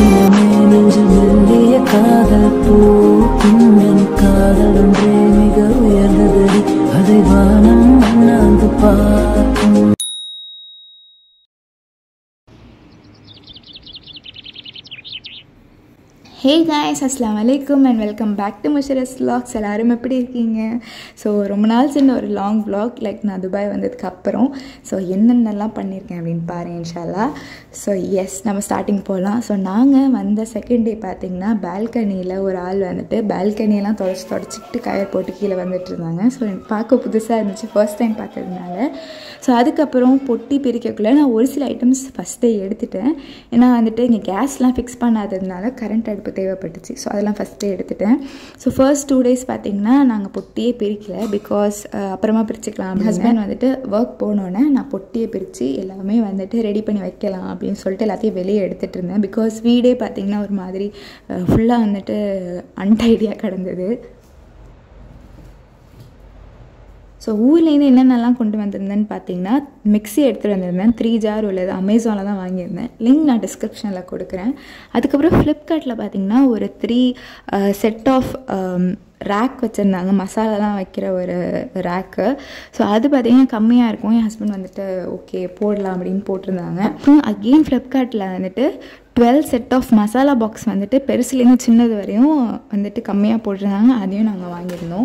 தினமே நெஞ்சில் மெல்லிய காதல் பூக்கும் என் காதல் ஒன்றே மிக உயர்ந்ததடி அதை வானம் அண்ணாந்து பார்க்கும் ஹே காய்ஸ் அஸ்லாம் வலைக்கும் and welcome back to Musharas vlogs எல்லாரும் எப்படி இருக்கீங்க ஸோ ரொம்ப நாள் சின்ன ஒரு லாங் vlog லைக் நான் துபாய் வந்ததுக்கு அப்புறம் ஸோ என்னென்னலாம் பண்ணியிருக்கேன் அப்படின்னு பாருங்க இன்ஷால்லா ஸோ எஸ் நம்ம ஸ்டார்டிங் போகலாம் ஸோ நாங்கள் வந்த செகண்ட் டே பார்த்தீங்கன்னா பால்கனியில் ஒரு ஆள் வந்துட்டு பால்கனியெல்லாம் தொடச்சி தொடச்சிட்டு கயர் போட்டு கீழே வந்துட்டு இருந்தாங்க ஸோ எனக்கு பார்க்க புதுசாக இருந்துச்சு ஃபர்ஸ்ட் டைம் பார்த்ததுனால ஸோ அதுக்கப்புறம் பொட்டி பிரிக்கக்குள்ளே நான் ஒரு சில ஐட்டம்ஸ் ஃபஸ்ட்டே எடுத்துட்டேன் ஏன்னா வந்துட்டு இங்கே கேஸ்லாம் ஃபிக்ஸ் பண்ணாததுனால கரண்ட் அடுப்பு தேவைப்பட்டுச்சு ஸோ அதெல்லாம் ஃபஸ்ட்டே எடுத்துட்டேன் ஸோ ஃபர்ஸ்ட் டூ டேஸ் பார்த்தீங்கன்னா நாங்கள் பொட்டியே பிரிக்கல பிகாஸ் அப்புறமா பிரிச்சுக்கலாம் ஹஸ்பண்ட் வந்துட்டு ஒர்க் போனோன்னே நான் பொட்டியை பிரித்து எல்லாமே வந்துட்டு ரெடி பண்ணி வைக்கலாம் அப்படின்னு சொல்லிட்டு எல்லாத்தையும் வெளியே எடுத்துகிட்டு இருந்தேன் பிகாஸ் வீடே பார்த்தீங்கன்னா ஒரு மாதிரி ஃபுல்லாக வந்துட்டு அன்டைடியாக கிடந்தது ஸோ ஊர்லேருந்து என்னென்னலாம் கொண்டு வந்திருந்தேன்னு பார்த்தீங்கன்னா மிக்ஸி எடுத்துகிட்டு வந்திருந்தேன் த்ரீ ஜார் உள்ளது அமேசானில் தான் வாங்கியிருந்தேன் லிங்க் நான் டிஸ்கிரிப்ஷனில் கொடுக்குறேன் அதுக்கப்புறம் ஃப்ளிப்கார்ட்டில் பார்த்தீங்கன்னா ஒரு த்ரீ செட் ஆஃப் ரேக் வச்சுருந்தாங்க மசாலாலாம் வைக்கிற ஒரு ரேக்கு ஸோ அது பார்த்தீங்கன்னா கம்மியாக இருக்கும் என் ஹஸ்பண்ட் வந்துட்டு ஓகே போடலாம் அப்படின்னு போட்டிருந்தாங்க அப்புறம் அகெயின் ஃப்ளிப்கார்ட்டில் வந்துட்டு twelve set of masala box வந்துட்டு பெருசுலேருந்து சின்னது வரையும் வந்துட்டு கம்மியாக போட்டிருந்தாங்க அதையும் நாங்கள் வாங்கியிருந்தோம்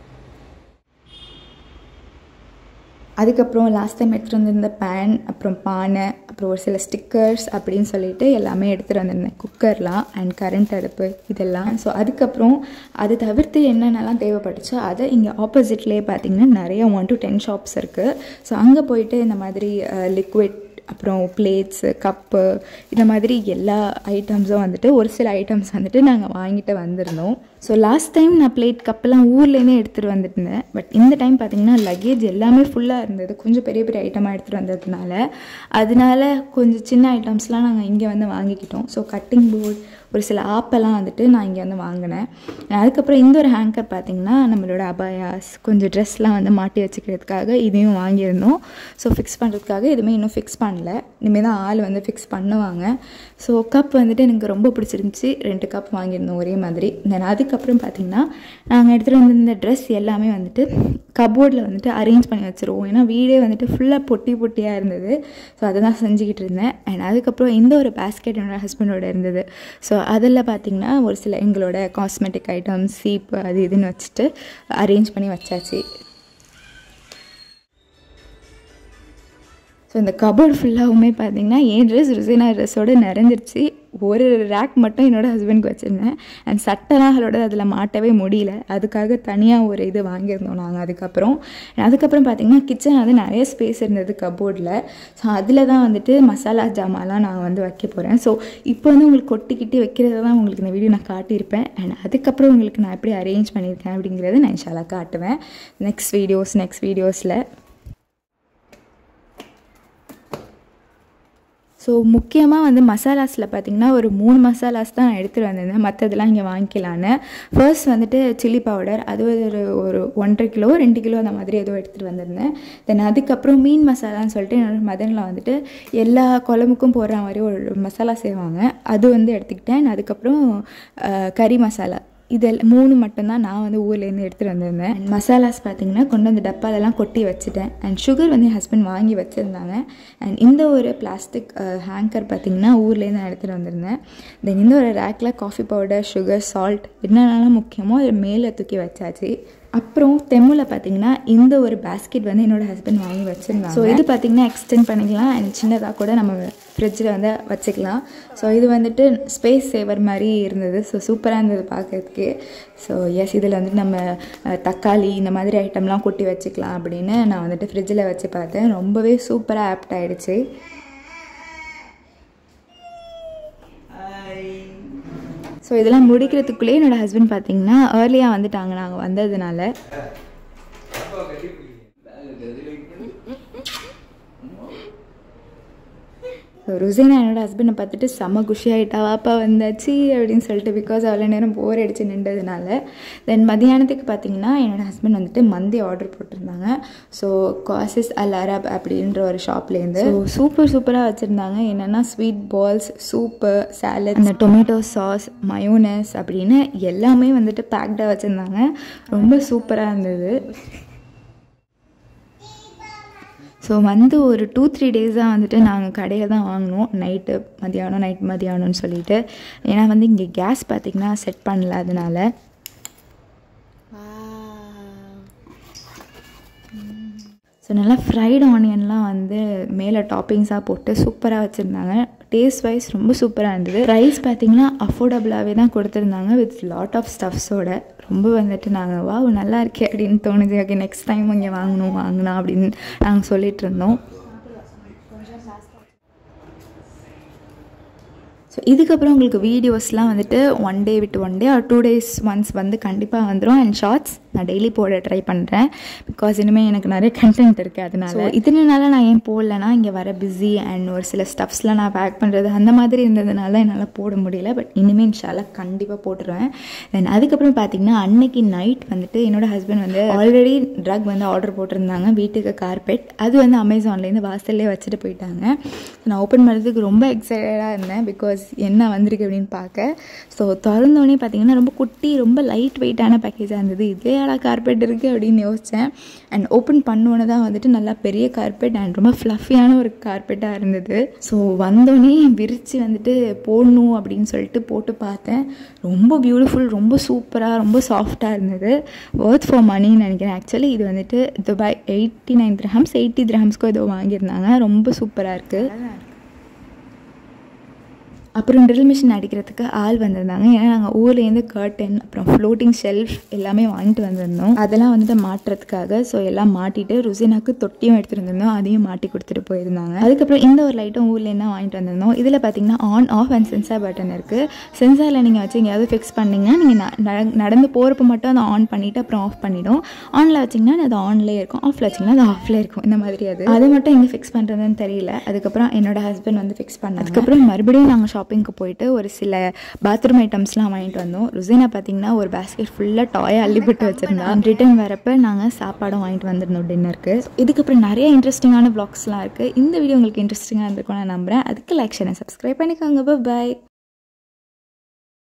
அதுக்கப்புறம் லாஸ்ட் டைம் எடுத்துகிட்டு வந்திருந்த பேன் அப்புறம் பானை அப்புறம் ஒரு சில ஸ்டிக்கர்ஸ் அப்படின்னு சொல்லிட்டு எல்லாமே எடுத்துகிட்டு வந்திருந்தேன் குக்கர்லாம் அண்ட் கரண்ட் அடுப்பு இதெல்லாம் ஸோ அதுக்கப்புறம் அது தவிர்த்து என்னென்னலாம் தேவைப்பட்டுச்சோ அதை இங்கே ஆப்போசிட்லேயே பார்த்தீங்கன்னா நிறைய ஒன் டு டென் ஷாப்ஸ் இருக்குது ஸோ அங்கே போயிட்டு இந்த மாதிரி லிக்விட் அப்புறம் பிளேட்ஸு கப்பு இந்த மாதிரி எல்லா ஐட்டம்ஸும் வந்துட்டு ஒரு சில ஐட்டம்ஸ் வந்துட்டு நாங்கள் வாங்கிட்டு வந்திருந்தோம் ஸோ லாஸ்ட் டைம் நான் பிளேட் கப்பெல்லாம் ஊர்லேருந்தே எடுத்துகிட்டு வந்துட்டுருந்தேன் பட் இந்த டைம் பார்த்தீங்கன்னா லக்கேஜ் எல்லாமே ஃபுல்லாக இருந்தது கொஞ்சம் பெரிய பெரிய ஐட்டமாக எடுத்துகிட்டு வந்ததுனால அதனால கொஞ்சம் சின்ன ஐட்டம்ஸ்லாம் நாங்கள் இங்கே வந்து வாங்கிக்கிட்டோம் ஸோ கட்டிங் போர்ட் ஒரு சில ஆப்பெல்லாம் வந்துட்டு நான் இங்கே வந்து வாங்கினேன் அதுக்கப்புறம் இந்த ஒரு ஹேங்கர் பார்த்தீங்கன்னா நம்மளோட அபாயாஸ் கொஞ்சம் ட்ரெஸ்லாம் வந்து மாட்டி வச்சுக்கிறதுக்காக இதையும் வாங்கியிருந்தோம் ஸோ ஃபிக்ஸ் பண்ணுறதுக்காக எதுவுமே இன்னும் ஃபிக்ஸ் பண்ணல இனிமேல் தான் ஆள் வந்து ஃபிக்ஸ் பண்ணுவாங்க ஸோ கப் வந்துட்டு எனக்கு ரொம்ப பிடிச்சிருந்துச்சி ரெண்டு கப் வாங்கியிருந்தோம் ஒரே மாதிரி தென் அதுக்கப்புறம் பார்த்தீங்கன்னா நாங்கள் எடுத்துகிட்டு வந்திருந்த ட்ரெஸ் எல்லாமே வந்துட்டு கபோர்டில் வந்துட்டு அரேஞ்ச் பண்ணி வச்சுருவோம் ஏன்னா வீடே வந்துட்டு ஃபுல்லாக பொட்டி பொட்டியாக இருந்தது ஸோ அதை தான் செஞ்சுக்கிட்டு இருந்தேன் அண்ட் அதுக்கப்புறம் இந்த ஒரு பேஸ்கெட் என்னோடய ஹஸ்பண்டோட இருந்தது ஸோ அதில் பார்த்திங்கன்னா ஒரு சில எங்களோட காஸ்மெட்டிக் ஐட்டம்ஸ் சீப்பு அது இதுன்னு வச்சுட்டு அரேஞ்ச் பண்ணி வச்சாச்சு ஸோ இந்த கபோர்டு ஃபுல்லாகவுமே பார்த்தீங்கன்னா என் ட்ரெஸ் ருசினா ட்ரெஸ்ஸோடு நிறைஞ்சிருச்சு ஒரு ரேக் மட்டும் என்னோடய ஹஸ்பண்ட்க்கு வச்சுருந்தேன் அண்ட் சட்டைலாம் அவளோட அதில் மாட்டவே முடியல அதுக்காக தனியாக ஒரு இது வாங்கியிருந்தோம் நாங்கள் அதுக்கப்புறம் அதுக்கப்புறம் பார்த்திங்கன்னா கிச்சன் வந்து நிறைய ஸ்பேஸ் இருந்தது கபோர்டில் ஸோ அதில் தான் வந்துட்டு மசாலா ஜாமான்லாம் நான் வந்து வைக்க போகிறேன் ஸோ இப்போ வந்து உங்களுக்கு கொட்டிக்கிட்டு வைக்கிறத தான் உங்களுக்கு இந்த வீடியோ நான் காட்டியிருப்பேன் அண்ட் அதுக்கப்புறம் உங்களுக்கு நான் எப்படி அரேஞ்ச் பண்ணியிருக்கேன் அப்படிங்கிறத நான் இன்ஷாலாக காட்டுவேன் நெக்ஸ்ட் வீடியோஸ் நெக்ஸ்ட் வீடியோஸில் ஸோ முக்கியமாக வந்து மசாலாஸில் பார்த்திங்கன்னா ஒரு மூணு மசாலாஸ் தான் நான் எடுத்துகிட்டு வந்திருந்தேன் மற்றதெல்லாம் இங்கே வாங்கிக்கலான்னு ஃபர்ஸ்ட் வந்துட்டு சில்லி பவுடர் அது ஒரு ஒரு ஒன்றரை கிலோ ரெண்டு கிலோ அந்த மாதிரி ஏதோ எடுத்துகிட்டு வந்திருந்தேன் தென் அதுக்கப்புறம் மீன் மசாலான்னு சொல்லிட்டு என்னோட மதனில் வந்துட்டு எல்லா குழம்புக்கும் போடுற மாதிரி ஒரு மசாலா செய்வாங்க அது வந்து எடுத்துக்கிட்டேன் அதுக்கப்புறம் கறி மசாலா இது மூணு மட்டும்தான் நான் வந்து ஊர்லேருந்து எடுத்துகிட்டு வந்திருந்தேன் அண்ட் மசாலாஸ் பார்த்தீங்கன்னா கொண்டு வந்து டப்பாலெல்லாம் கொட்டி வச்சுட்டேன் அண்ட் சுகர் வந்து என் ஹஸ்பண்ட் வாங்கி வச்சுருந்தாங்க அண்ட் இந்த ஒரு பிளாஸ்டிக் ஹேங்கர் பார்த்தீங்கன்னா ஊர்லேருந்து நான் எடுத்துகிட்டு வந்திருந்தேன் தென் இந்த ஒரு ரேக்கில் காஃபி பவுடர் சுகர் சால்ட் என்னென்னலாம் முக்கியமோ அது மேலே தூக்கி வச்சாச்சு அப்புறம் தெம்மில் பார்த்தீங்கன்னா இந்த ஒரு பேஸ்கெட் வந்து என்னோடய ஹஸ்பண்ட் வாங்கி வச்சுருந்தாங்க ஸோ இது பார்த்தீங்கன்னா எக்ஸ்டெண்ட் பண்ணிக்கலாம் அண்ட் சின்னதாக கூட நம்ம ஃப்ரிட்ஜில் வந்து வச்சுக்கலாம் ஸோ இது வந்துட்டு ஸ்பேஸ் சேவர் மாதிரி இருந்தது ஸோ சூப்பராக இருந்தது பார்க்கறதுக்கு ஸோ எஸ் இதில் வந்துட்டு நம்ம தக்காளி இந்த மாதிரி ஐட்டம்லாம் கொட்டி வச்சுக்கலாம் அப்படின்னு நான் வந்துட்டு ஃப்ரிட்ஜில் வச்சு பார்த்தேன் ரொம்பவே சூப்பராக ஆப்ட் ஆகிடுச்சு ஸோ இதெல்லாம் முடிக்கிறதுக்குள்ளேயே என்னோடய ஹஸ்பண்ட் பார்த்தீங்கன்னா ஏர்லியாக வந்துட்டாங்க நாங்கள் வந்ததுனால ருசைனா என்னோட ஹஸ்பண்டை பார்த்துட்டு செம்ம குஷி ஆகிட்டா வாப்பா வந்தாச்சு அப்படின்னு சொல்லிட்டு பிகாஸ் அவ்வளோ நேரம் போர் அடிச்சு நின்றதுனால தென் மதியானத்துக்கு பார்த்தீங்கன்னா என்னோட ஹஸ்பண்ட் வந்துட்டு மந்தி ஆர்டர் போட்டிருந்தாங்க ஸோ காசஸ் அல் அரப் அப்படின்ற ஒரு ஷாப்லேருந்து ஸோ சூப்பர் சூப்பராக வச்சுருந்தாங்க என்னென்னா ஸ்வீட் பால்ஸ் சூப்பு சாலட் அந்த டொமேட்டோ சாஸ் மயோனஸ் அப்படின்னு எல்லாமே வந்துட்டு பேக்டாக வச்சுருந்தாங்க ரொம்ப சூப்பராக இருந்தது ஸோ வந்து ஒரு டூ த்ரீ டேஸாக வந்துட்டு நாங்கள் கடையில் தான் வாங்கினோம் நைட்டு மதியானம் நைட் மதியானம்னு சொல்லிட்டு ஏன்னா வந்து இங்கே கேஸ் பார்த்திங்கன்னா செட் பண்ணல அதனால ஸோ நல்லா ஃப்ரைடு ஆனியன்லாம் வந்து மேலே டாப்பிங்ஸாக போட்டு சூப்பராக வச்சுருந்தாங்க டேஸ்ட் வைஸ் ரொம்ப சூப்பராக இருந்தது ப்ரைஸ் பார்த்திங்கன்னா அஃபோர்டபுளாகவே தான் கொடுத்துருந்தாங்க வித் லாட் ஆஃப் ஸ்டஃப்ஸோட ரொம்ப வந்துட்டு நாங்கள் வா நல்லா இருக்கே அப்படின்னு தோணுது ஓகே நெக்ஸ்ட் டைம் இங்கே வாங்கணும் வாங்கலாம் அப்படின்னு நாங்கள் சொல்லிட்டு இருந்தோம் ஸோ இதுக்கப்புறம் உங்களுக்கு வீடியோஸ்லாம் வந்துட்டு ஒன் டே விட்டு one day or two days once வந்து கண்டிப்பாக வந்துடும் அண்ட் ஷார்ட்ஸ் நான் டெய்லி போட ட்ரை பண்ணுறேன் பிகாஸ் இனிமேல் எனக்கு நிறைய கண்டென்ட் இருக்குது அதனால இத்தனை நாளாக நான் ஏன் போடலன்னா இங்கே வர பிஸி அண்ட் ஒரு சில ஸ்டப்ஸ்லாம் நான் பேக் பண்ணுறது அந்த மாதிரி இருந்ததுனால என்னால் போட முடியல பட் இனிமேல் இன்ஷால்லாம் கண்டிப்பாக போட்டுருவேன் தென் அதுக்கப்புறம் பார்த்தீங்கன்னா அன்னைக்கு நைட் வந்துட்டு என்னோட ஹஸ்பண்ட் வந்து ஆல்ரெடி ட்ரக் வந்து ஆர்டர் போட்டிருந்தாங்க வீட்டுக்கு கார்பெட் அது வந்து அமேசான்லேருந்து வாசல்லே வச்சுட்டு போயிட்டாங்க நான் ஓப்பன் பண்ணுறதுக்கு ரொம்ப எக்ஸைட்டடாக இருந்தேன் பிகாஸ் என்ன வந்திருக்கு அப்படின்னு பார்க்க ஸோ திறந்தோடனே பார்த்தீங்கன்னா ரொம்ப குட்டி ரொம்ப லைட் வெயிட்டான பேக்கேஜாக இருந்தது இதே அழகாக கார்பெட் இருக்குது அப்படின்னு யோசித்தேன் அண்ட் ஓப்பன் பண்ணுவோன்னு தான் வந்துட்டு நல்லா பெரிய கார்பெட் அண்ட் ரொம்ப ஃப்ளஃபியான ஒரு கார்பெட்டாக இருந்தது ஸோ வந்தோடனே விரித்து வந்துட்டு போடணும் அப்படின்னு சொல்லிட்டு போட்டு பார்த்தேன் ரொம்ப பியூட்டிஃபுல் ரொம்ப சூப்பராக ரொம்ப சாஃப்டாக இருந்தது ஒர்த் ஃபார் மணின்னு நினைக்கிறேன் ஆக்சுவலி இது வந்துட்டு Dubai eighty nine dirhams eighty திரஹம்ஸ்க்கோ ஏதோ வாங்கியிருந்தாங்க ரொம்ப சூப்பராக இருக்குது அப்புறம் ட்ரில் மிஷின் அடிக்கிறதுக்கு ஆள் வந்திருந்தாங்க ஏன்னா நாங்கள் ஊர்லேருந்து கர்டன் அப்புறம் ஃப்ளோட்டிங் ஷெல்ஃப் எல்லாமே வாங்கிட்டு வந்திருந்தோம் அதெல்லாம் வந்துட்டு மாட்டுறதுக்காக ஸோ எல்லாம் மாட்டிட்டு ருசினாக்கு தொட்டியும் எடுத்துகிட்டு வந்திருந்தோம் அதையும் மாட்டி கொடுத்துட்டு போயிருந்தாங்க அதுக்கப்புறம் இந்த ஒரு லைட்டும் ஊர்லேருந்து தான் வாங்கிட்டு வந்திருந்தோம் இதில் பார்த்தீங்கன்னா on off and sensor button இருக்குது சென்சாரில் நீங்கள் வச்சு எங்கேயாவது ஃபிக்ஸ் பண்ணிங்கன்னா நீங்கள் நடந்து போகிறப்ப மட்டும் அதை ஆன் பண்ணிவிட்டு அப்புறம் ஆஃப் பண்ணிவிடும் ஆனில் வச்சிங்கன்னா அது ஆன்லேயே இருக்கும் ஆஃபில் வச்சிங்கன்னா அது ஆஃப்லேயே இருக்கும் இந்த மாதிரி அது அதை மட்டும் எங்கே ஃபிக்ஸ் பண்ணுறதுன்னு தெரியல அதுக்கப்புறம் என்னோட ஹஸ்பண்ட் வந்து ஃபிக்ஸ் பண்ணாங்க அதுக்கப்புறம் மறுபடியும் நாங்கள் ஷாப்பிங்க்கு போயிட்டு ஒரு சில பாத்ரூம் ஐட்டம்ஸ்லாம் வாங்கிட்டு வந்தோம் ருசினா பார்த்தீங்கன்னா ஒரு பேஸ்கெட் ஃபுல்லாக டாயை அள்ளிப்பட்டு வச்சுருந்தா ரிட்டர்ன் வரப்போ நாங்கள் சாப்பாடும் வாங்கிட்டு வந்திருந்தோம் டின்னருக்கு இதுக்கப்புறம் நிறைய இன்ட்ரெஸ்டிங்கான வ்ளாக்ஸ்லாம் இருக்குது இந்த வீடியோ உங்களுக்கு இன்ட்ரெஸ்டிங்காக இருந்திருக்கும் நான் நம்புகிறேன் அதுக்கு லைக் ஷேர் சப்ஸ்கிரைப் பண்ணிக்கோங்க பாய்